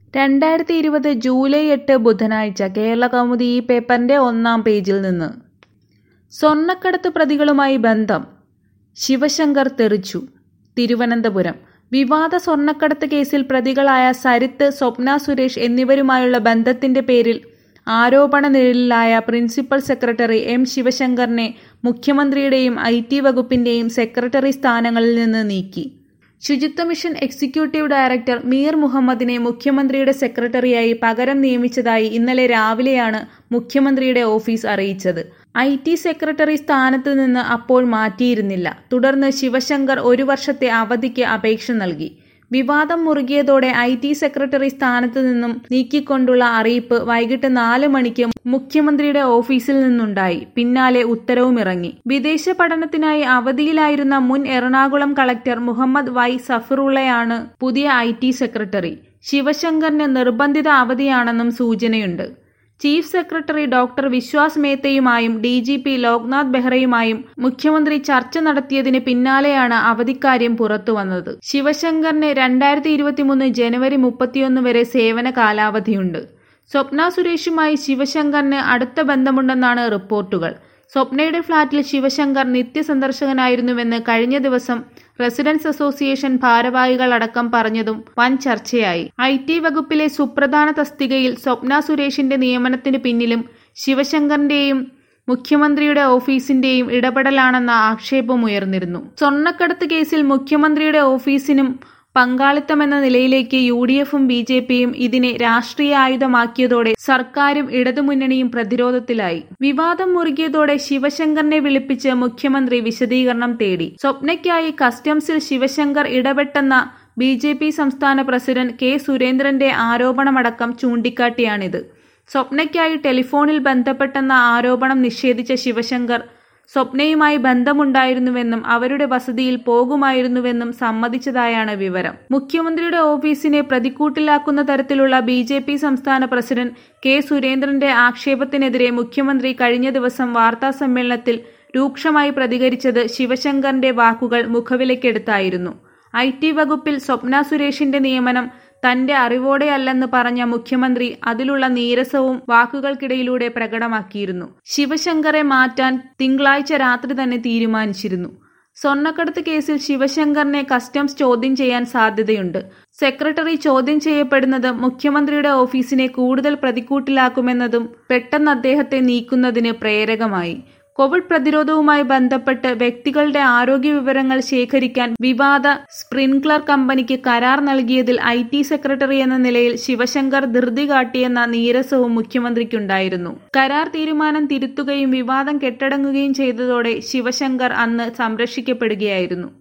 രണ്ടായിരത്തി ഇരുപത് ജൂലൈ എട്ട് ബുധനാഴ്ച കേരളകൗമുദി ഈ പേപ്പറിന്റെ ഒന്നാം പേജിൽ നിന്ന് സ്വർണ്ണക്കടത്ത് പ്രതികളുമായി ബന്ധം ശിവശങ്കർ തെറിച്ചു തിരുവനന്തപുരം വിവാദ സ്വർണ്ണക്കടത്ത് കേസിൽ പ്രതികളായ സരിത്ത് സ്വപ്ന സുരേഷ് എന്നിവരുമായുള്ള ബന്ധത്തിന്റെ പേരിൽ ആരോപണ നിഴലിലായ പ്രിൻസിപ്പൽ സെക്രട്ടറി എം ശിവശങ്കറിനെ മുഖ്യമന്ത്രിയുടെയും ഐ ടി വകുപ്പിന്റെയും സെക്രട്ടറി സ്ഥാനങ്ങളിൽ നിന്ന് നീക്കി ശുചിത്വ മിഷൻ എക്സിക്യൂട്ടീവ് ഡയറക്ടർ മീർ മുഹമ്മദിനെ മുഖ്യമന്ത്രിയുടെ സെക്രട്ടറിയായി പകരം നിയമിച്ചതായി ഇന്നലെ രാവിലെയാണ് മുഖ്യമന്ത്രിയുടെ ഓഫീസ് അറിയിച്ചത് ഐ ടി സെക്രട്ടറി സ്ഥാനത്ത് നിന്ന് അപ്പോൾ മാറ്റിയിരുന്നില്ല തുടർന്ന് ശിവശങ്കർ ഒരു വർഷത്തെ അവധിക്ക് അപേക്ഷ നൽകി വിവാദം മുറുകിയതോടെ ഐ ടി സെക്രട്ടറി സ്ഥാനത്ത് നിന്നും നീക്കിക്കൊണ്ടുള്ള അറിയിപ്പ് വൈകിട്ട് നാല് മണിക്ക് മുഖ്യമന്ത്രിയുടെ ഓഫീസിൽ നിന്നുണ്ടായി പിന്നാലെ ഉത്തരവും ഇറങ്ങി വിദേശ പഠനത്തിനായി അവധിയിലായിരുന്ന മുൻ എറണാകുളം കളക്ടർ മുഹമ്മദ് വൈ സഫറുള്ളയാണ് പുതിയ ഐ ടി സെക്രട്ടറി ശിവശങ്കറിന് നിർബന്ധിത അവധിയാണെന്നും സൂചനയുണ്ട് ചീഫ് സെക്രട്ടറി ഡോക്ടർ വിശ്വാസ് മേത്തയുമായും ഡി ജി പി ലോക്നാഥ് ബെഹ്റയുമായും മുഖ്യമന്ത്രി ചർച്ച നടത്തിയതിന് പിന്നാലെയാണ് അവധിക്കാര്യം പുറത്തുവന്നത് ശിവശങ്കറിന് രണ്ടായിരത്തി ഇരുപത്തിമൂന്ന് ജനുവരി മുപ്പത്തിയൊന്ന് വരെ സേവന കാലാവധിയുണ്ട് സ്വപ്ന സുരേഷുമായി ശിവശങ്കറിന് അടുത്ത ബന്ധമുണ്ടെന്നാണ് റിപ്പോർട്ടുകൾ സ്വപ്നയുടെ ഫ്ളാറ്റിൽ ശിവശങ്കർ നിത്യസന്ദർശകനായിരുന്നുവെന്ന് കഴിഞ്ഞ ദിവസം റെസിഡൻസ് അസോസിയേഷൻ ഭാരവാഹികൾ അടക്കം പറഞ്ഞതും വൻ ചർച്ചയായി ഐ ടി വകുപ്പിലെ സുപ്രധാന തസ്തികയിൽ സ്വപ്ന സുരേഷിന്റെ നിയമനത്തിന് പിന്നിലും ശിവശങ്കറിന്റെയും മുഖ്യമന്ത്രിയുടെ ഓഫീസിന്റെയും ഇടപെടലാണെന്ന ആക്ഷേപമുയർന്നിരുന്നു സ്വർണ്ണക്കടത്ത് കേസിൽ മുഖ്യമന്ത്രിയുടെ ഓഫീസിനും പങ്കാളിത്തമെന്ന നിലയിലേക്ക് യു ഡി എഫും ബി ജെ പിയും ഇതിനെ രാഷ്ട്രീയ ആയുധമാക്കിയതോടെ സർക്കാരും ഇടതുമുന്നണിയും പ്രതിരോധത്തിലായി വിവാദം മുറുകിയതോടെ ശിവശങ്കറിനെ വിളിപ്പിച്ച് മുഖ്യമന്ത്രി വിശദീകരണം തേടി സ്വപ്നയ്ക്കായി കസ്റ്റംസിൽ ശിവശങ്കർ ഇടപെട്ടെന്ന ബി ജെ പി സംസ്ഥാന പ്രസിഡന്റ് കെ സുരേന്ദ്രന്റെ ആരോപണമടക്കം ചൂണ്ടിക്കാട്ടിയാണിത് സ്വപ്നയ്ക്കായി ടെലിഫോണിൽ ബന്ധപ്പെട്ടെന്ന ആരോപണം നിഷേധിച്ച ശിവശങ്കർ സ്വപ്നയുമായി ബന്ധമുണ്ടായിരുന്നുവെന്നും അവരുടെ വസതിയിൽ പോകുമായിരുന്നുവെന്നും സമ്മതിച്ചതായാണ് വിവരം മുഖ്യമന്ത്രിയുടെ ഓഫീസിനെ പ്രതിക്കൂട്ടിലാക്കുന്ന തരത്തിലുള്ള ബി ജെ പി സംസ്ഥാന പ്രസിഡന്റ് കെ സുരേന്ദ്രന്റെ ആക്ഷേപത്തിനെതിരെ മുഖ്യമന്ത്രി കഴിഞ്ഞ ദിവസം വാർത്താസമ്മേളനത്തിൽ രൂക്ഷമായി പ്രതികരിച്ചത് ശിവശങ്കറിന്റെ വാക്കുകൾ മുഖവിലക്കെടുത്തായിരുന്നു ഐ ടി വകുപ്പിൽ സ്വപ്ന സുരേഷിന്റെ നിയമനം തന്റെ അറിവോടെയല്ലെന്ന് പറഞ്ഞ മുഖ്യമന്ത്രി അതിലുള്ള നീരസവും വാക്കുകൾക്കിടയിലൂടെ പ്രകടമാക്കിയിരുന്നു ശിവശങ്കറെ മാറ്റാൻ തിങ്കളാഴ്ച രാത്രി തന്നെ തീരുമാനിച്ചിരുന്നു സ്വർണ്ണക്കടത്ത് കേസിൽ ശിവശങ്കറിനെ കസ്റ്റംസ് ചോദ്യം ചെയ്യാൻ സാധ്യതയുണ്ട് സെക്രട്ടറി ചോദ്യം ചെയ്യപ്പെടുന്നത് മുഖ്യമന്ത്രിയുടെ ഓഫീസിനെ കൂടുതൽ പ്രതിക്കൂട്ടിലാക്കുമെന്നതും പെട്ടെന്ന് അദ്ദേഹത്തെ നീക്കുന്നതിന് പ്രേരകമായി കോവിഡ് പ്രതിരോധവുമായി ബന്ധപ്പെട്ട് വ്യക്തികളുടെ ആരോഗ്യ വിവരങ്ങൾ ശേഖരിക്കാൻ വിവാദ സ്പ്രിൻക്ലർ കമ്പനിക്ക് കരാർ നൽകിയതിൽ ഐ ടി സെക്രട്ടറി എന്ന നിലയിൽ ശിവശങ്കർ ധൃതി കാട്ടിയെന്ന നീരസവും മുഖ്യമന്ത്രിക്കുണ്ടായിരുന്നു കരാർ തീരുമാനം തിരുത്തുകയും വിവാദം കെട്ടടങ്ങുകയും ചെയ്തതോടെ ശിവശങ്കർ അന്ന് സംരക്ഷിക്കപ്പെടുകയായിരുന്നു